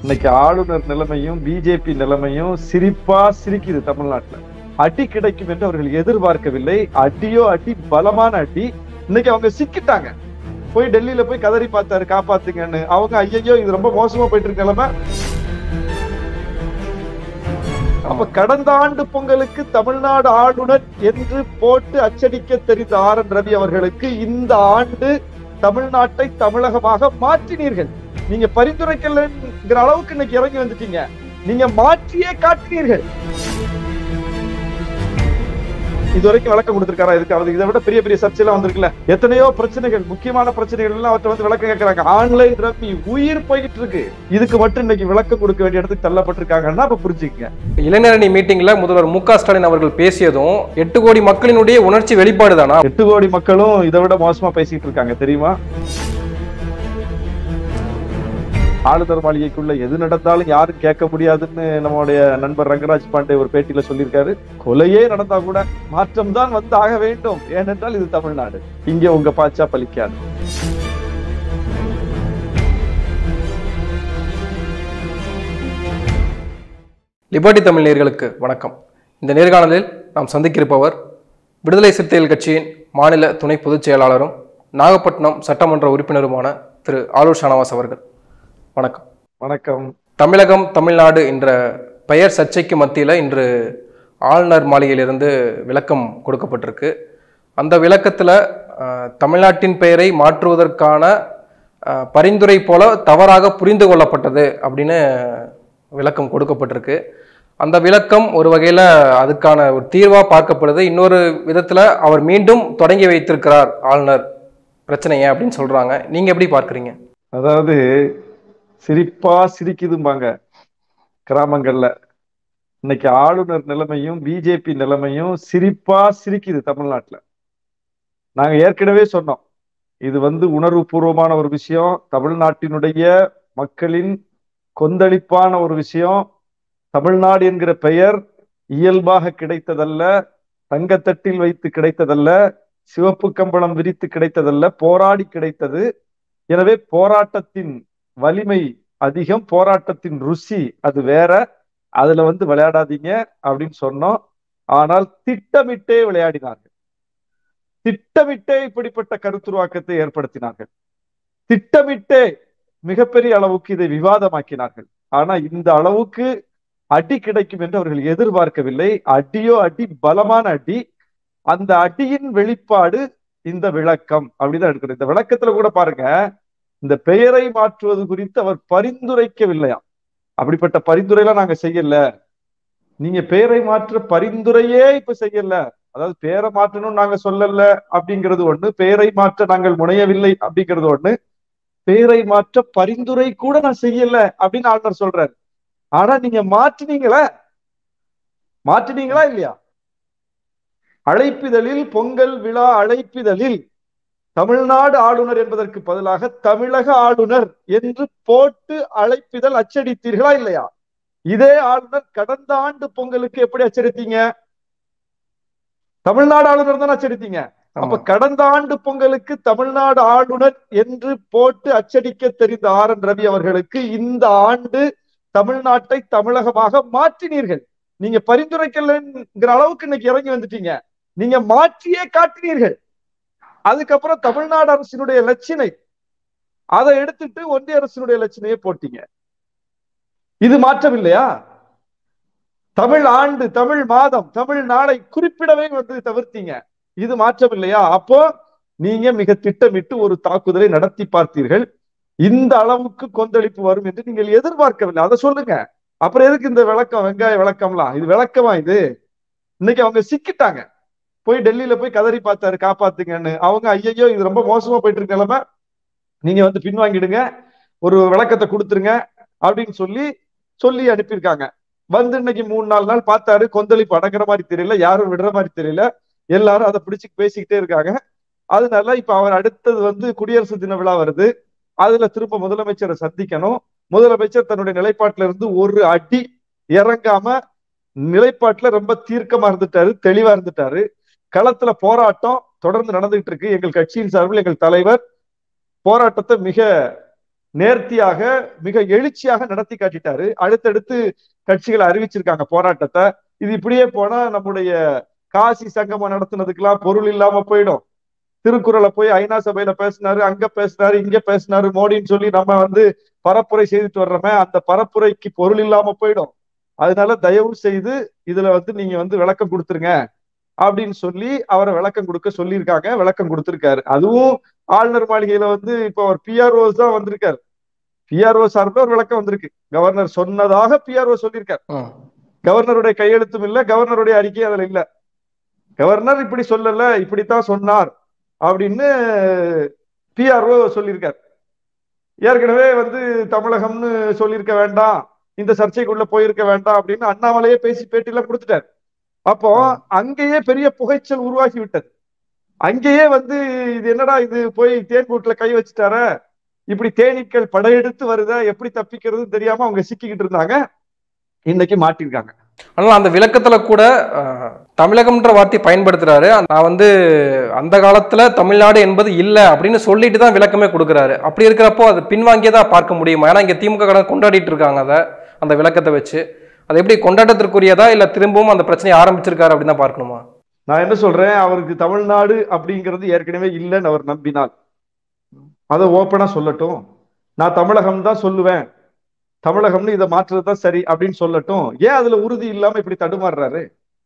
இன்னைக்கு ஆளுநர் நிலைமையும் பிஜேபி நிலைமையும் சிரிப்பா சிரிக்குது தமிழ்நாட்டுல அடி கிடைக்கும் என்று அவர்கள் எதிர்பார்க்கவில்லை அடியோ அடி பலமான அடி இன்னைக்கு அவங்க சிக்கிட்டாங்க போய் டெல்லியில போய் கதறி பார்த்தாரு காப்பாத்துங்கன்னு அவங்க ஐயையோ இது ரொம்ப மோசமா போயிட்டு இருக்க நிலைமை அப்ப கடந்த ஆண்டு பொங்கலுக்கு தமிழ்நாடு ஆளுநர் என்று போட்டு அச்சடிக்க தெரிந்த ஆர் என் ரவி அவர்களுக்கு இந்த ஆண்டு தமிழ்நாட்டை தமிழகமாக மாற்றினீர்கள் நீங்க பரிந்துரைக்கலங்கிற அளவுக்கு இன்னைக்கு இறங்கி வந்துட்டீங்க நீங்க மாற்றியே காட்டினீர்கள் இதுவரைக்கும் விளக்கம் கொடுத்திருக்காரா இதுக்கு அவருக்கு இதை விட பெரிய பெரிய சர்ச்சைலாம் வந்திருக்குல்ல எத்தனையோ பிரச்சனைகள் முக்கியமான பிரச்சனைகள் எல்லாம் அவர்கிட்ட வந்து விளக்கம் கேட்கறாங்க ஆன்லைன் ரம்மி உயிர் போயிட்டு இருக்கு இதுக்கு மட்டும் இன்னைக்கு விளக்கம் கொடுக்க வேண்டிய இடத்துக்கு தள்ளப்பட்டிருக்காங்கன்னா அப்ப புரிஞ்சுக்கங்க இளைஞரணி மீட்டிங்ல முதல்வர் மு க ஸ்டாலின் அவர்கள் பேசியதும் எட்டு கோடி மக்களினுடைய உணர்ச்சி வெளிப்பாடு தானா எட்டு கோடி மக்களும் இதை விட மோசமா பேசிட்டு இருக்காங்க தெரியுமா ஆளுநர் மாளிகைக்குள்ள எது நடந்தாலும் யாரும் கேட்க முடியாதுன்னு நம்மளுடைய நண்பர் ரங்கராஜ் பாண்டே ஒரு பேட்டியில சொல்லியிருக்காரு கொலையே நடந்தா கூட மாற்றம் தான் வந்து ஆக வேண்டும் ஏனென்றால் இது தமிழ்நாடு இங்க உங்க பாச்சா பலிக்காது லிபர்டி தமிழ் நேர்களுக்கு வணக்கம் இந்த நேர்காணலில் நாம் சந்திக்கிருப்பவர் விடுதலை சிறுத்தைகள் கட்சியின் மாநில துணை பொதுச் செயலாளரும் நாகப்பட்டினம் சட்டமன்ற உறுப்பினருமான திரு ஆலூர் ஷானவாஸ் அவர்கள் வணக்கம் வணக்கம் தமிழகம் தமிழ்நாடு என்ற பெயர் சர்ச்சைக்கு மத்தியில் இன்று ஆளுநர் மாளிகையிலிருந்து விளக்கம் கொடுக்கப்பட்டிருக்கு அந்த விளக்கத்தில் தமிழ்நாட்டின் பெயரை மாற்றுவதற்கான அஹ், பரிந்துரை போல தவறாக புரிந்து கொள்ளப்பட்டது அப்படின்னு விளக்கம் கொடுக்கப்பட்டிருக்கு அந்த விளக்கம் ஒரு வகையில் அதுக்கான ஒரு தீர்வாக பார்க்கப்படுது இன்னொரு விதத்தில் அவர் மீண்டும் தொடங்கி வைத்திருக்கிறார் ஆளுநர் பிரச்சனையை அப்படின்னு சொல்கிறாங்க நீங்கள் எப்படி பார்க்குறீங்க அதாவது சிரிப்பா சிரிக்குதும்பாங்க கிராமங்கள்ல இன்னைக்கு ஆளுநர் நிலைமையும் பிஜேபி நிலைமையும் சிரிப்பா சிரிக்குது தமிழ்நாட்டுல நாங்க ஏற்கனவே சொன்னோம் இது வந்து உணர்வுபூர்வமான ஒரு விஷயம் தமிழ்நாட்டினுடைய மக்களின் கொந்தளிப்பான ஒரு விஷயம் தமிழ்நாடு என்கிற பெயர் இயல்பாக கிடைத்ததல்ல தங்கத்தட்டில் வைத்து கிடைத்ததல்ல சிவப்பு கம்பளம் விரித்து கிடைத்ததல்ல போராடி கிடைத்தது எனவே போராட்டத்தின் வலிமை அதிகம் போராட்டத்தின் ருசி அது வேற அதுல வந்து விளையாடாதீங்க அப்படின்னு சொன்னோம் ஆனால் திட்டமிட்டே விளையாடினார்கள் திட்டமிட்டே இப்படிப்பட்ட கருத்துருவாக்கத்தை ஏற்படுத்தினார்கள் திட்டமிட்டே மிகப்பெரிய அளவுக்கு இதை விவாதமாக்கினார்கள் ஆனா இந்த அளவுக்கு அடி கிடைக்கும் என்று அவர்கள் எதிர்பார்க்கவில்லை அடியோ அடி பலமான அடி அந்த அடியின் வெளிப்பாடு இந்த விளக்கம் அப்படிதான் எடுக்கணும் இந்த விளக்கத்துல கூட பாருங்க இந்த பெயரை மாற்றுவது குறித்து அவர் பரிந்துரைக்கவில்லையா அப்படிப்பட்ட பரிந்துரைலாம் நாங்க செய்யல நீங்க பெயரை மாற்ற பரிந்துரையே இப்ப செய்யல அதாவது பெயரை மாற்றணும்னு நாங்க சொல்லல அப்படிங்கிறது ஒண்ணு பெயரை மாற்ற நாங்கள் முனையவில்லை அப்படிங்கிறது ஒண்ணு பெயரை மாற்ற பரிந்துரை கூட நான் செய்யல அப்படின்னு ஆளுநர் சொல்றாரு ஆனா நீங்க மாற்றினீங்களா மாற்றினீங்களா இல்லையா அழைப்பிதழில் பொங்கல் விழா அழைப்பிதழில் தமிழ்நாடு ஆளுநர் என்பதற்கு பதிலாக தமிழக ஆளுநர் என்று போட்டு அழைப்பிதழ் அச்சடித்தீர்களா இல்லையா இதே ஆளுநர் கடந்த ஆண்டு பொங்கலுக்கு எப்படி அச்சடித்தீங்க தமிழ்நாடு ஆளுநர் தான் அச்சடித்தீங்க அப்ப கடந்த ஆண்டு பொங்கலுக்கு தமிழ்நாடு ஆளுநர் என்று போட்டு அச்சடிக்க தெரிந்த ஆர் என் ரவி அவர்களுக்கு இந்த ஆண்டு தமிழ்நாட்டை தமிழகமாக மாற்றினீர்கள் நீங்க பரிந்துரைக்கலங்கிற அளவுக்கு இன்னைக்கு இறங்கி வந்துட்டீங்க நீங்க மாற்றியே காட்டினீர்கள் அதுக்கப்புறம் தமிழ்நாடு அரசினுடைய லட்சணை அதை எடுத்துட்டு ஒன்றிய அரசினுடைய லட்சணையை போட்டீங்க இது மாற்றம் இல்லையா தமிழ் ஆண்டு தமிழ் மாதம் தமிழ் நாளை குறிப்பிடவே வந்து தவிர்த்தீங்க இது மாற்றம் இல்லையா அப்போ நீங்க மிக திட்டமிட்டு ஒரு தாக்குதலை நடத்தி பார்த்தீர்கள் இந்த அளவுக்கு கொந்தளிப்பு வரும் என்று நீங்கள் எதிர்பார்க்கவில்லை அதை சொல்லுங்க அப்புறம் எதுக்கு இந்த விளக்கம் வெங்காய விளக்கம்லாம் இது விளக்கமா இது இன்னைக்கு அவங்க சிக்கிட்டாங்க போய் டெல்லியில போய் கதறி பார்த்தாரு காப்பாத்துங்கன்னு அவங்க ஐயையோ இது ரொம்ப மோசமா போயிட்டு இருக்க நிலைமை நீங்க வந்து பின்வாங்கிடுங்க ஒரு விளக்கத்தை கொடுத்துருங்க அப்படின்னு சொல்லி சொல்லி அனுப்பியிருக்காங்க வந்து இன்னைக்கு மூணு நாலு நாள் பார்த்தாரு கொந்தளிப்பு அடங்குற மாதிரி தெரியல யாரும் விடுற மாதிரி தெரியல எல்லாரும் அதை பிடிச்சு பேசிக்கிட்டே இருக்காங்க அதனால இப்ப அவர் அடுத்தது வந்து குடியரசு தின விழா வருது அதுல திரும்ப முதலமைச்சரை சந்திக்கணும் முதலமைச்சர் தன்னுடைய நிலைப்பாட்டுல இருந்து ஒரு அடி இறங்காம நிலைப்பாட்டுல ரொம்ப தீர்க்கமா இருந்துட்டாரு தெளிவா இருந்துட்டாரு களத்துல போராட்டம் தொடர்ந்து நடந்துகிட்டு இருக்கு எங்கள் கட்சியின் சார்பில் எங்கள் தலைவர் போராட்டத்தை மிக நேர்த்தியாக மிக எழுச்சியாக நடத்தி காட்டிட்டாரு அடுத்தடுத்து கட்சிகளை அறிவிச்சிருக்காங்க போராட்டத்தை இது இப்படியே போனா நம்முடைய காசி சங்கமம் நடத்துனதுக்கெல்லாம் பொருள் இல்லாம போயிடும் திருக்குறளை போய் ஐநா சபையில பேசினாரு அங்க பேசினாரு இங்க பேசினாரு மோடின்னு சொல்லி நம்ம வந்து பரப்புரை செய்துட்டு வர்றோமே அந்த பரப்புரைக்கு பொருள் இல்லாம போயிடும் அதனால தயவு செய்து இதுல வந்து நீங்க வந்து விளக்கம் கொடுத்துருங்க அப்படின்னு சொல்லி அவரை விளக்கம் கொடுக்க சொல்லியிருக்காங்க விளக்கம் கொடுத்திருக்காரு அதுவும் ஆளுநர் மாளிகையில வந்து இப்போ அவர் பிஆர்ஓ தான் வந்திருக்காரு பிஆர்ஓ சார்பில் ஒரு விளக்கம் வந்திருக்கு கவர்னர் சொன்னதாக பிஆர்ஓ சொல்லியிருக்காரு ம். கவர்னருடைய கையெழுத்தும் இல்ல கவர்னருடைய அறிக்கை அதுல இல்ல கவர்னர் இப்படி சொல்லல இப்படித்தான் சொன்னார் அப்படின்னு பிஆர்ஓ சொல்லியிருக்கார் ஏற்கனவே வந்து தமிழகம்னு சொல்லியிருக்க வேண்டாம் இந்த சர்ச்சைக்குள்ள போயிருக்க வேண்டாம் அப்படின்னு அண்ணாமலையே பேசி பேட்டிலாம் கொடுத்துட்டார் அப்போ அங்கேயே பெரிய புகைச்சல் உருவாகி விட்டது அங்கேயே வந்து இது என்னடா இது போய் தேன்கூட்டுல கை வச்சுட்டார இப்படி தேனீக்கள் படையெடுத்து வருதா எப்படி தப்பிக்கிறது தெரியாம அவங்க சிக்கிக்கிட்டு இருந்தாங்க இன்னைக்கு மாட்டிருக்காங்க ஆனால் அந்த விளக்கத்துல கூட அஹ், தமிழகம்ன்ற வார்த்தையை பயன்படுத்துறாரு நான் வந்து அந்த காலத்துல தமிழ்நாடு என்பது இல்லை அப்படின்னு சொல்லிட்டு தான் விளக்கமே கொடுக்குறாரு அப்படி இருக்கிறப்போ அது பின்வாங்கியே தான் பார்க்க முடியுமா ஏன்னா இங்க திமுக கடை கொண்டாடிட்டு இருக்காங்க அதை அந்த விளக்கத்தை வச்சு அது எப்படி கொண்டாட்டத்திற்குரியதா இல்ல திரும்பவும் அந்த பிரச்சனையை ஆரம்பிச்சிருக்காரு அப்படின்னு தான் பார்க்கணுமா நான் என்ன சொல்றேன் அவருக்கு தமிழ்நாடு அப்படிங்கிறது ஏற்கனவே இல்லைன்னு அவர் நம்பினார் அதை ஓப்பனா சொல்லட்டும் நான் தமிழகம் தான் சொல்லுவேன் தமிழகம்னு இதை மாற்றுறது தான் சரி அப்படின்னு சொல்லட்டும் ஏன் அதுல உறுதி இல்லாம இப்படி தடுமாறுறாரு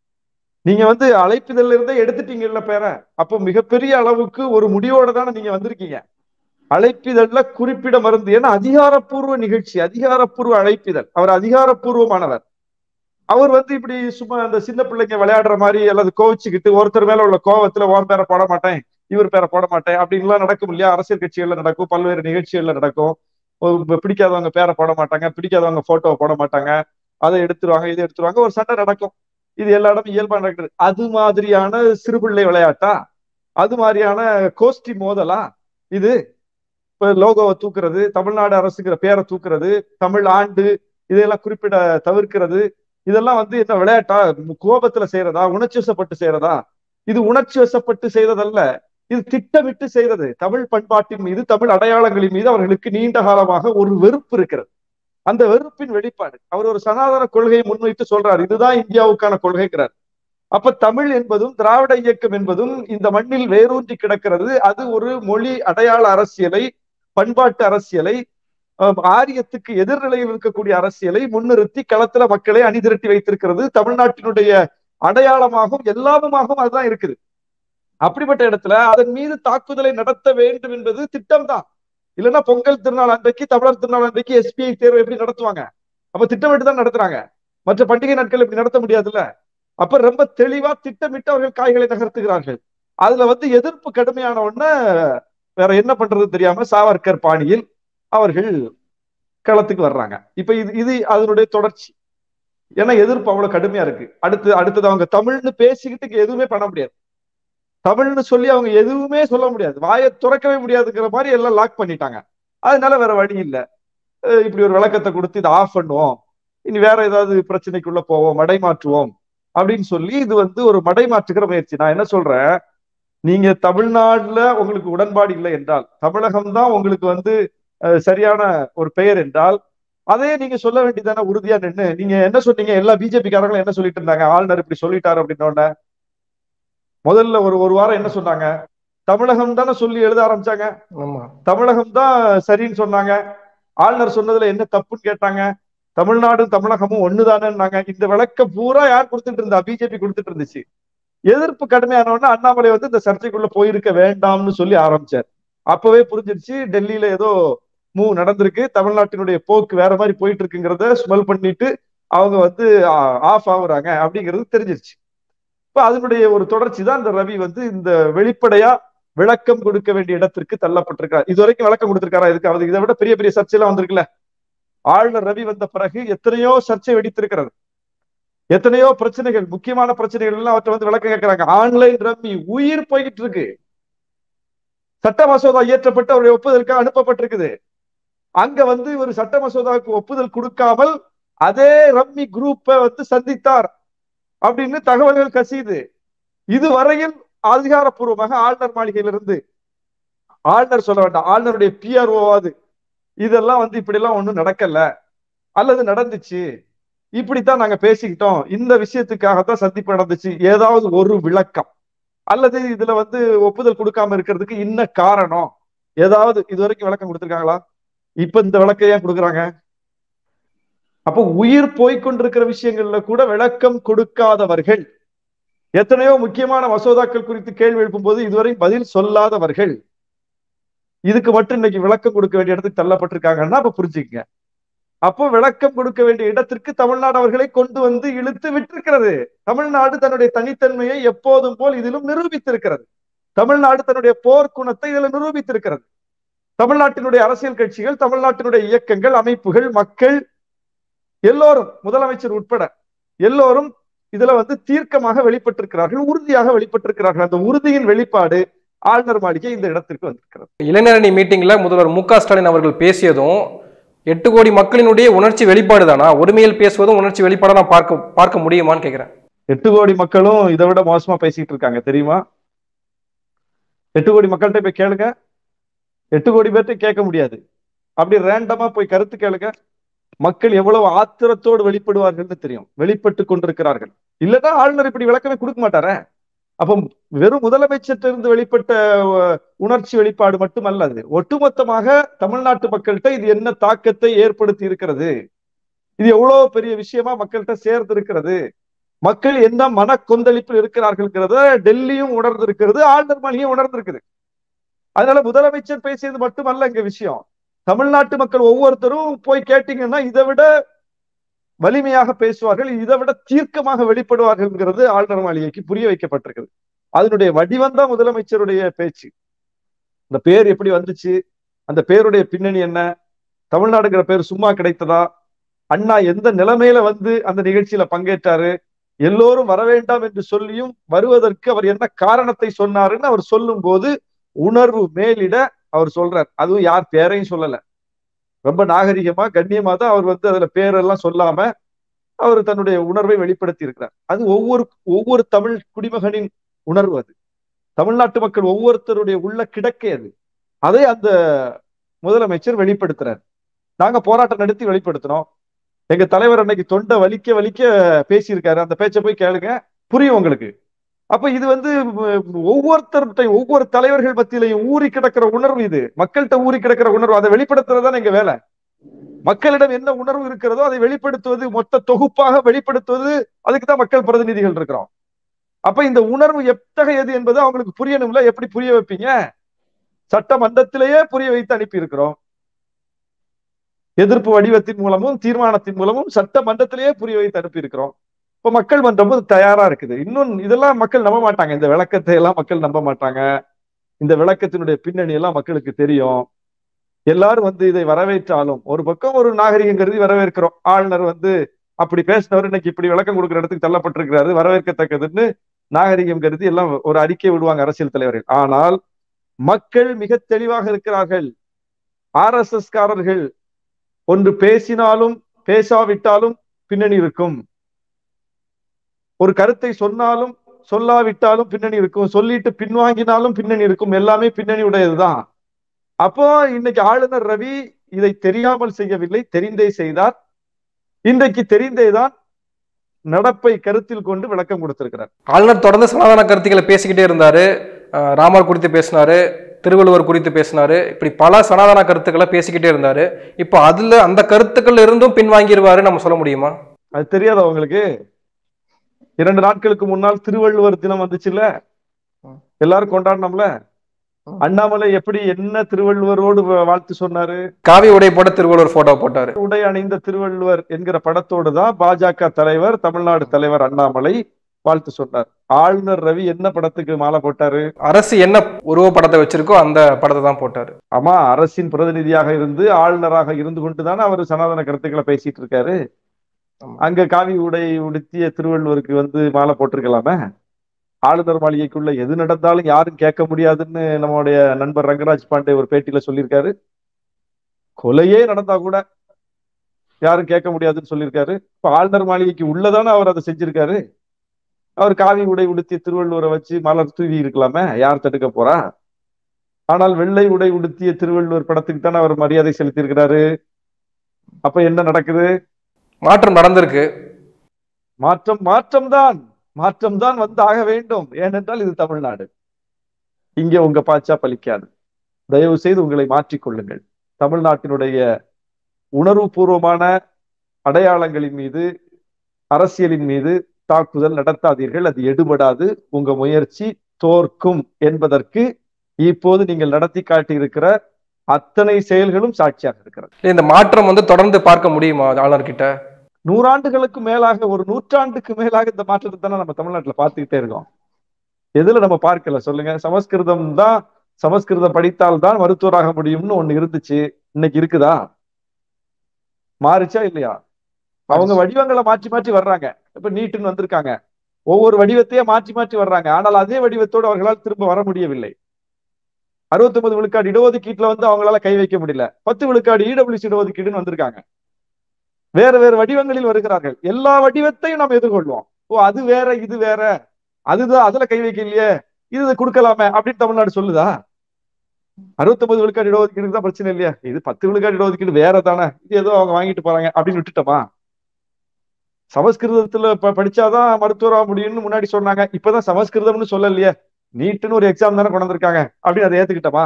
நீங்க வந்து அழைப்பிதழ்ல இருந்தே எடுத்துட்டீங்கல்ல பேர அப்போ மிகப்பெரிய அளவுக்கு ஒரு முடிவோட தானே நீங்க வந்திருக்கீங்க அழைப்பிதழ்ல குறிப்பிட மருந்து ஏன்னா அதிகாரப்பூர்வ நிகழ்ச்சி அதிகாரப்பூர்வ அழைப்பிதழ் அவர் அதிகாரப்பூர்வமானவர் அவர் வந்து இப்படி சும்மா அந்த சின்ன பிள்ளைங்க விளையாடுற மாதிரி அல்லது கோவிச்சுக்கிட்டு ஒருத்தர் மேல உள்ள கோவத்துல ஓன் பேரை போட மாட்டேன் இவர் பேரை போட மாட்டேன் அப்படின்லாம் நடக்கும் இல்லையா அரசியல் கட்சிகள்ல நடக்கும் பல்வேறு நிகழ்ச்சிகள்ல நடக்கும் ஒரு பிடிக்காதவங்க பேரை போட மாட்டாங்க பிடிக்காதவங்க போட்டோவை போட மாட்டாங்க அதை எடுத்துருவாங்க இதை எடுத்துருவாங்க ஒரு சண்டை நடக்கும் இது எல்லா இடமும் இயல்பா நடக்குது அது மாதிரியான சிறுபிள்ளை விளையாட்டா அது மாதிரியான கோஷ்டி மோதலா இது இப்ப லோகோவை தூக்குறது தமிழ்நாடு அரசுங்கிற பேரை தூக்குறது தமிழ் ஆண்டு இதையெல்லாம் குறிப்பிட தவிர்க்கிறது இதெல்லாம் வந்து என்ன விளையாட்டா கோபத்துல செய்யறதா உணர்ச்சி வசப்பட்டு செய்யறதா இது உணர்ச்சி வசப்பட்டு செய்ததல்ல இது திட்டமிட்டு செய்தது தமிழ் பண்பாட்டின் மீது தமிழ் அடையாளங்களின் மீது அவர்களுக்கு நீண்ட காலமாக ஒரு வெறுப்பு இருக்கிறது அந்த வெறுப்பின் வெளிப்பாடு அவர் ஒரு சனாதன கொள்கையை முன்வைத்து சொல்றார் இதுதான் இந்தியாவுக்கான கொள்கைங்கிறார் அப்ப தமிழ் என்பதும் திராவிட இயக்கம் என்பதும் இந்த மண்ணில் வேரூன்றி கிடக்கிறது அது ஒரு மொழி அடையாள அரசியலை பண்பாட்டு அரசியலை ஆரியத்துக்கு எதிர்நிலையில் இருக்கக்கூடிய அரசியலை முன்னிறுத்தி களத்துல மக்களை அணிதிரட்டி வைத்திருக்கிறது தமிழ்நாட்டினுடைய அடையாளமாகவும் எல்லாமுமாகவும் அதுதான் இருக்குது அப்படிப்பட்ட இடத்துல அதன் மீது தாக்குதலை நடத்த வேண்டும் என்பது திட்டம் தான் இல்லைன்னா பொங்கல் திருநாள் அன்றைக்கு தமிழர் திருநாள் அன்றைக்கு எஸ்பிஐ தேர்வு எப்படி நடத்துவாங்க அப்ப திட்டமிட்டு தான் நடத்துறாங்க மற்ற பண்டிகை நாட்கள் இப்படி நடத்த முடியாதுல்ல அப்ப ரொம்ப தெளிவா திட்டமிட்டு அவர்கள் காய்களை நகர்த்துகிறார்கள் அதுல வந்து எதிர்ப்பு கடுமையான உடனே வேற என்ன பண்றது தெரியாம சாவர்கர் பாணியில் அவர்கள் களத்துக்கு வர்றாங்க இப்ப இது இது அதனுடைய தொடர்ச்சி ஏன்னா எதிர்ப்பு அவ்வளவு கடுமையா இருக்கு அடுத்து அடுத்தது அவங்க தமிழ்னு பேசிக்கிட்டு எதுவுமே பண்ண முடியாது தமிழ்னு சொல்லி அவங்க எதுவுமே சொல்ல முடியாது வாயை துறக்கவே முடியாதுங்கிற மாதிரி எல்லாம் லாக் பண்ணிட்டாங்க அதனால வேற வழி இல்லை இப்படி ஒரு விளக்கத்தை கொடுத்து இதை ஆஃப் பண்ணுவோம் இனி வேற ஏதாவது பிரச்சனைக்குள்ள போவோம் மடை மாற்றுவோம் அப்படின்னு சொல்லி இது வந்து ஒரு மடை மாற்றுகிற முயற்சி நான் என்ன சொல்றேன் நீங்க தமிழ்நாடுல உங்களுக்கு உடன்பாடு இல்லை என்றால் தமிழகம் தான் உங்களுக்கு வந்து சரியான ஒரு பெயர் என்றால் அதே நீங்க சொல்ல வேண்டியதானே உறுதியா நின்று நீங்க என்ன சொன்னீங்க எல்லா பிஜேபி காரங்களும் என்ன சொல்லிட்டு இருந்தாங்க ஆளுநர் இப்படி சொல்லிட்டாரு அப்படின்னோட முதல்ல ஒரு ஒரு வாரம் என்ன சொன்னாங்க தமிழகம் தானே சொல்லி எழுத ஆரம்பிச்சாங்க தமிழகம் தான் சரின்னு சொன்னாங்க ஆளுநர் சொன்னதுல என்ன தப்புன்னு கேட்டாங்க தமிழ்நாடும் தமிழகமும் ஒண்ணுதானேன்னாங்க இந்த விளக்கம் பூரா யார் கொடுத்துட்டு இருந்தா பிஜேபி கொடுத்துட்டு இருந்துச்சு எதிர்ப்பு கடுமையான உடனே அண்ணாமலை வந்து இந்த சர்ச்சைக்குள்ள போயிருக்க வேண்டாம்னு சொல்லி ஆரம்பிச்சார் அப்பவே புரிஞ்சிருச்சு டெல்லியில ஏதோ மூவ் நடந்திருக்கு தமிழ்நாட்டினுடைய போக்கு வேற மாதிரி போயிட்டு இருக்குங்கிறத ஸ்மெல் பண்ணிட்டு அவங்க வந்து ஆஃப் ஆகுறாங்க அப்படிங்கிறது தெரிஞ்சிருச்சு இப்ப அதனுடைய ஒரு தொடர்ச்சி தான் இந்த ரவி வந்து இந்த வெளிப்படையா விளக்கம் கொடுக்க வேண்டிய இடத்திற்கு தள்ளப்பட்டிருக்கார் இது வரைக்கும் விளக்கம் கொடுத்திருக்காரா இதுக்கு அவருக்கு இதை விட பெரிய பெரிய சர்ச்சைலாம் வந்திருக்குல்ல ஆளுநர் ரவி வந்த பிறகு எத்தனையோ சர்ச்சை வெடித்திருக்கிறது எத்தனையோ பிரச்சனைகள் முக்கியமான பிரச்சனைகள் எல்லாம் அவற்றை வந்து விளக்கம் கேட்கிறாங்க ஆன்லைன் ரம்மி உயிர் போய்கிட்டு இருக்கு சட்ட மசோதா இயற்றப்பட்டு அவருடைய ஒப்புதலுக்கு அனுப்பப்பட்டிருக்குது அங்க வந்து ஒரு சட்ட மசோதாவுக்கு ஒப்புதல் கொடுக்காமல் அதே ரம்மி குரூப்பை வந்து சந்தித்தார் அப்படின்னு தகவல்கள் கசியுது இதுவரையில் அதிகாரப்பூர்வமாக ஆளுநர் மாளிகையிலிருந்து ஆளுநர் சொல்ல வேண்டாம் ஆளுநருடைய பிஆர்ஓவாது இதெல்லாம் வந்து இப்படி எல்லாம் ஒண்ணும் நடக்கல அல்லது நடந்துச்சு இப்படித்தான் நாங்க பேசிக்கிட்டோம் இந்த விஷயத்துக்காகத்தான் சந்திப்பு நடந்துச்சு ஏதாவது ஒரு விளக்கம் அல்லது இதுல வந்து ஒப்புதல் கொடுக்காம இருக்கிறதுக்கு இன்ன காரணம் ஏதாவது இது வரைக்கும் விளக்கம் கொடுத்திருக்காங்களா இப்ப இந்த விளக்கம் ஏன் கொடுக்குறாங்க அப்போ உயிர் போய்க்கொண்டிருக்கிற விஷயங்கள்ல கூட விளக்கம் கொடுக்காதவர்கள் எத்தனையோ முக்கியமான மசோதாக்கள் குறித்து கேள்வி எழுப்பும் போது இதுவரை பதில் சொல்லாதவர்கள் இதுக்கு மட்டும் இன்னைக்கு விளக்கம் கொடுக்க வேண்டிய இடத்துக்கு தள்ளப்பட்டிருக்காங்கன்னா அப்ப புரிஞ்சுக்கங்க அப்போ விளக்கம் கொடுக்க வேண்டிய இடத்திற்கு தமிழ்நாடு அவர்களை கொண்டு வந்து இழுத்து விட்டிருக்கிறது தமிழ்நாடு தன்னுடைய தனித்தன்மையை எப்போதும் போல் இதிலும் நிரூபித்திருக்கிறது தமிழ்நாடு தன்னுடைய போர்க்குணத்தை இதுல நிரூபித்திருக்கிறது தமிழ்நாட்டினுடைய அரசியல் கட்சிகள் தமிழ்நாட்டினுடைய இயக்கங்கள் அமைப்புகள் மக்கள் எல்லோரும் முதலமைச்சர் உட்பட எல்லோரும் இதுல வந்து தீர்க்கமாக வெளிப்பட்டிருக்கிறார்கள் உறுதியாக வெளிப்பட்டிருக்கிறார்கள் அந்த உறுதியின் வெளிப்பாடு ஆளுநர் மாளிகை இந்த இடத்திற்கு வந்திருக்கிறது இளைஞரணி மீட்டிங்ல முதல்வர் மு க ஸ்டாலின் அவர்கள் பேசியதும் எட்டு கோடி மக்களினுடைய உணர்ச்சி வெளிப்பாடு தானா ஒருமையில் பேசுவதும் உணர்ச்சி வெளிப்பாடா நான் பார்க்க பார்க்க முடியுமான்னு கேட்கிறேன் எட்டு கோடி மக்களும் இதை விட மோசமா பேசிட்டு இருக்காங்க தெரியுமா எட்டு கோடி மக்கள்கிட்ட போய் கேளுங்க எட்டு கோடி பேர்ட்ட கேட்க முடியாது அப்படி ரேண்டமா போய் கருத்து கேளுங்க மக்கள் எவ்வளவு ஆத்திரத்தோடு வெளிப்படுவார்கள்னு தெரியும் வெளிப்பட்டு கொண்டிருக்கிறார்கள் இல்லைன்னா ஆளுநர் இப்படி விளக்கமே கொடுக்க மாட்டாரே அப்ப வெறும் முதலமைச்சர்கிட்ட இருந்து வெளிப்பட்ட அஹ், உணர்ச்சி வெளிப்பாடு மட்டுமல்ல அது ஒட்டுமொத்தமாக தமிழ்நாட்டு மக்கள்கிட்ட இது என்ன தாக்கத்தை ஏற்படுத்தி இருக்கிறது இது எவ்வளவு பெரிய விஷயமா மக்கள்கிட்ட சேர்ந்து இருக்கிறது மக்கள் என்ன மன கொந்தளிப்பில் இருக்கிறார்கள்ங்கிறத டெல்லியும் உணர்ந்திருக்கிறது ஆளுநர் மாளிகையும் உணர்ந்திருக்குது அதனால முதலமைச்சர் பேசியது மட்டுமல்ல இங்க விஷயம் தமிழ்நாட்டு மக்கள் ஒவ்வொருத்தரும் போய் கேட்டீங்கன்னா இதை விட வலிமையாக பேசுவார்கள் இதை விட தீர்க்கமாக வெளிப்படுவார்கள்ங்கிறது ஆளுநர் மாளிகைக்கு புரிய வைக்கப்பட்டிருக்குது அதனுடைய வடிவம் தான் முதலமைச்சருடைய பேச்சு இந்த பேர் எப்படி வந்துச்சு அந்த பேருடைய பின்னணி என்ன தமிழ்நாடுங்கிற பேர் சும்மா கிடைத்ததா அண்ணா எந்த நிலைமையில வந்து அந்த நிகழ்ச்சியில பங்கேற்றாரு எல்லோரும் வர வேண்டாம் என்று சொல்லியும் வருவதற்கு அவர் என்ன காரணத்தை சொன்னாருன்னு அவர் சொல்லும் போது உணர்வு மேலிட அவர் சொல்றார் அதுவும் யார் பேரையும் சொல்லல ரொம்ப நாகரிகமா கண்ணியமா தான் அவர் வந்து அதுல பேரெல்லாம் சொல்லாம அவர் தன்னுடைய உணர்வை வெளிப்படுத்தி இருக்கிறார் அது ஒவ்வொரு ஒவ்வொரு தமிழ் குடிமகனின் உணர்வு அது தமிழ்நாட்டு மக்கள் ஒவ்வொருத்தருடைய உள்ள கிடக்கை அது அதை அந்த முதலமைச்சர் வெளிப்படுத்துறார் நாங்க போராட்டம் நடத்தி வெளிப்படுத்தினோம் எங்க தலைவர் அன்னைக்கு தொண்டை வலிக்க வலிக்க பேசியிருக்காரு அந்த பேச்சை போய் கேளுங்க புரியும் உங்களுக்கு அப்ப இது வந்து ஒவ்வொருத்தர்கிட்ட ஒவ்வொரு தலைவர்கள் மத்தியிலையும் ஊறி கிடக்கிற உணர்வு இது மக்கள்கிட்ட ஊறி கிடக்கிற உணர்வு அதை வெளிப்படுத்துறதுதான் எங்க வேலை மக்களிடம் என்ன உணர்வு இருக்கிறதோ அதை வெளிப்படுத்துவது மொத்த தொகுப்பாக வெளிப்படுத்துவது அதுக்கு தான் மக்கள் பிரதிநிதிகள் இருக்கிறோம் அப்ப இந்த உணர்வு எத்தகையது என்பது அவங்களுக்கு புரியணும்ல எப்படி புரிய வைப்பீங்க சட்டமன்றத்திலேயே புரிய வைத்து அனுப்பி இருக்கிறோம் எதிர்ப்பு வடிவத்தின் மூலமும் தீர்மானத்தின் மூலமும் சட்டமன்றத்திலேயே புரிய வைத்து அனுப்பி இருக்கிறோம் இப்ப மக்கள் மன்றம் தயாரா இருக்குது இன்னும் இதெல்லாம் மக்கள் நம்ப மாட்டாங்க இந்த விளக்கத்தை எல்லாம் மக்கள் நம்ப மாட்டாங்க இந்த விளக்கத்தினுடைய பின்னணி எல்லாம் மக்களுக்கு தெரியும் எல்லாரும் வந்து இதை வரவேற்றாலும் ஒரு பக்கம் ஒரு நாகரிகம் கருதி வரவேற்கிறோம் ஆளுநர் வந்து அப்படி பேசினவர் இன்னைக்கு இப்படி விளக்கம் கொடுக்குற இடத்துக்கு தள்ளப்பட்டிருக்கிறாரு வரவேற்கத்தக்கதுன்னு நாகரிகம் கருதி எல்லாம் ஒரு அறிக்கை விடுவாங்க அரசியல் தலைவர்கள் ஆனால் மக்கள் மிக தெளிவாக இருக்கிறார்கள் ஆர் எஸ் எஸ் காரர்கள் ஒன்று பேசினாலும் பேசாவிட்டாலும் பின்னணி இருக்கும் ஒரு கருத்தை சொன்னாலும் சொல்லாவிட்டாலும் பின்னணி இருக்கும் சொல்லிட்டு பின்வாங்கினாலும் பின்னணி இருக்கும் எல்லாமே பின்னணி உடையதுதான் அப்போ இன்னைக்கு ஆளுநர் ரவி இதை தெரியாமல் செய்யவில்லை தெரிந்தே செய்தார் இன்றைக்கு தெரிந்தேதான் நடப்பை கருத்தில் கொண்டு விளக்கம் கொடுத்திருக்கிறார் ஆளுநர் தொடர்ந்து சனாதன கருத்துக்களை பேசிக்கிட்டே இருந்தாரு அஹ் ராமர் குறித்து பேசினாரு திருவள்ளுவர் குறித்து பேசினாரு இப்படி பல சனாதன கருத்துக்களை பேசிக்கிட்டே இருந்தாரு இப்போ அதுல அந்த கருத்துக்கள் இருந்தும் பின்வாங்கிடுவாரு நம்ம சொல்ல முடியுமா அது தெரியாதா உங்களுக்கு இரண்டு நாட்களுக்கு முன்னால் திருவள்ளுவர் தினம் வந்துச்சுல்ல எல்லாரும் கொண்டாடினோம்ல அண்ணாமலை எப்படி என்ன திருவள்ளுவரோடு வா- வாழ்த்து சொன்னாரு காவி உடை போட திருவள்ளுவர் போட்டோ போட்டாரு உடை அணிந்த திருவள்ளுவர் என்கிற படத்தோடு தான் பாஜக தலைவர் தமிழ்நாடு தலைவர் அண்ணாமலை வாழ்த்து சொன்னார் ஆளுநர் ரவி என்ன படத்துக்கு மாலை போட்டாரு அரசு என்ன உருவப்படத்தை வச்சிருக்கோ அந்த படத்தை தான் போட்டாரு ஆமா அரசின் பிரதிநிதியாக இருந்து ஆளுநராக இருந்து கொண்டுதானே அவர் சனாதன கருத்துக்களை பேசிட்டு இருக்காரு ஆமா. அங்க காவி உடை உடுத்திய திருவள்ளுவருக்கு வந்து மாலை போட்டிருக்கலாமே ஆளுநர் மாளிகைக்குள்ள எது நடந்தாலும் யாரும் கேட்க முடியாதுன்னு நம்மளுடைய நண்பர் ரங்கராஜ் பாண்டே ஒரு பேட்டியில சொல்லியிருக்காரு கொலையே நடந்தா கூட யாரும் கேட்க முடியாதுன்னு சொல்லியிருக்காரு இப்ப ஆளுநர் மாளிகைக்கு உள்ளதானே அவர் அதை செஞ்சிருக்காரு அவர் காவி உடை உடுத்திய திருவள்ளுவரை வச்சு மலர் தூவி இருக்கலாமே யார் தடுக்க போறா ஆனால் வெள்ளை உடை உடுத்திய திருவள்ளுவர் படத்துக்கு தானே அவர் மரியாதை செலுத்தியிருக்கிறாரு அப்ப என்ன நடக்குது மாற்றம் நடந்திருக்கு மாற்றம் மாற்றம்தான் மாற்றம்தான் வந்து ஆக வேண்டும் ஏனென்றால் இது தமிழ்நாடு இங்கே உங்க பாச்சா பலிக்காது தயவு செய்து உங்களை மாற்றிக்கொள்ளுங்கள் தமிழ்நாட்டினுடைய உணர்வுபூர்வமான அடையாளங்களின் மீது அரசியலின் மீது தாக்குதல் நடத்தாதீர்கள் அது எடுபடாது உங்க முயற்சி தோற்கும் என்பதற்கு இப்போது நீங்கள் நடத்தி காட்டியிருக்கிற அத்தனை செயல்களும் சாட்சியாக இருக்கிறது இந்த மாற்றம் வந்து தொடர்ந்து பார்க்க முடியுமா ஆளுநர் கிட்ட நூறாண்டுகளுக்கு மேலாக ஒரு நூற்றாண்டுக்கு மேலாக இந்த மாற்றத்தை தானே நம்ம தமிழ்நாட்டுல பார்த்துக்கிட்டே இருக்கோம் எதுல நம்ம பார்க்கல சொல்லுங்க சமஸ்கிருதம் தான் சமஸ்கிருதம் படித்தால் தான் மருத்துவராக முடியும்னு ஒண்ணு இருந்துச்சு இன்னைக்கு இருக்குதா மாறுச்சா இல்லையா அவங்க வடிவங்களை மாற்றி மாற்றி வர்றாங்க இப்ப நீட்டுன்னு வந்திருக்காங்க ஒவ்வொரு வடிவத்தையே மாற்றி மாற்றி வர்றாங்க ஆனால் அதே வடிவத்தோடு அவர்களால் திரும்ப வர முடியவில்லை அறுபத்தொன்பது விழுக்காடு இடஒதுக்கீட்டுல வந்து அவங்களால கை வைக்க முடியல பத்து விழுக்காடு இடபிள்யூசி இடஒதுக்கீடுன்னு வந்திருக்காங்க வேற வேற வடிவங்களில் வருகிறார்கள் எல்லா வடிவத்தையும் நாம் எதிர்கொள்வோம் ஓ அது வேற இது வேற அதுதான் அதுல கை வைக்கலையே இது கொடுக்கலாமே அப்படின்னு தமிழ்நாடு சொல்லுதா அறுபத்தொன்பது விழுக்காடு இடஒதுக்கீடு தான் பிரச்சனை இல்லையா இது பத்து விழுக்காடு இடஒதுக்கீடு வேற தானே இது ஏதோ அவங்க வாங்கிட்டு போறாங்க அப்படின்னு விட்டுட்டோமா சமஸ்கிருதத்துல ப- படிச்சாதான் மருத்துவராக முடியும்னு முன்னாடி சொன்னாங்க இப்பதான் சமஸ்கிருதம்னு சொல்லலையே நீட்டுன்னு ஒரு எக்ஸாம் தானே கொண்டு வந்திருக்காங்க அப்படின்னு அதை ஏத்துக்கிட்டோமா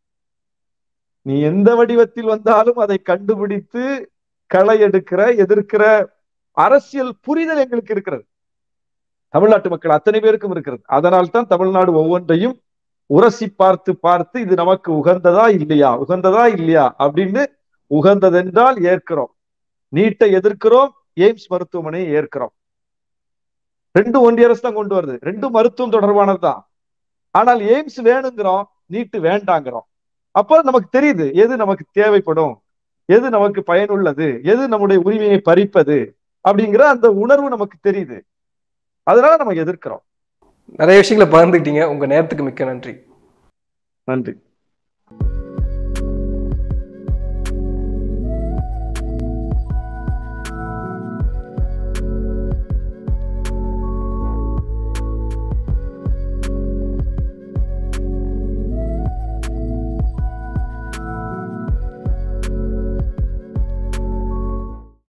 நீ எந்த வடிவத்தில் வந்தாலும் அதை கண்டுபிடித்து களை எடுக்கிற எதிர்க்கிற அரசியல் புரிதல் எங்களுக்கு இருக்கிறது தமிழ்நாட்டு மக்கள் அத்தனை பேருக்கும் இருக்கிறது அதனால் தான் தமிழ்நாடு ஒவ்வொன்றையும் உரசி பார்த்து பார்த்து இது நமக்கு உகந்ததா இல்லையா உகந்ததா இல்லையா அப்படின்னு உகந்ததென்றால் ஏற்கிறோம் நீட்டை எதிர்க்கிறோம் எய்ம்ஸ் மருத்துவமனையை ஏற்கிறோம் ரெண்டும் ஒன்றிய அரசு தான் கொண்டு வருது ரெண்டும் மருத்துவம் தொடர்பானதுதான் ஆனால் எய்ம்ஸ் வேணுங்கிறோம் நீட்டு வேண்டாங்கிறோம் அப்போ நமக்கு தெரியுது எது நமக்கு தேவைப்படும் எது நமக்கு பயனுள்ளது எது நம்முடைய உரிமையை பறிப்பது அப்படிங்கிற அந்த உணர்வு நமக்கு தெரியுது அதனால நம்ம எதிர்க்கிறோம் நிறைய விஷயங்களை பகிர்ந்துக்கிட்டீங்க உங்க நேரத்துக்கு மிக்க நன்றி நன்றி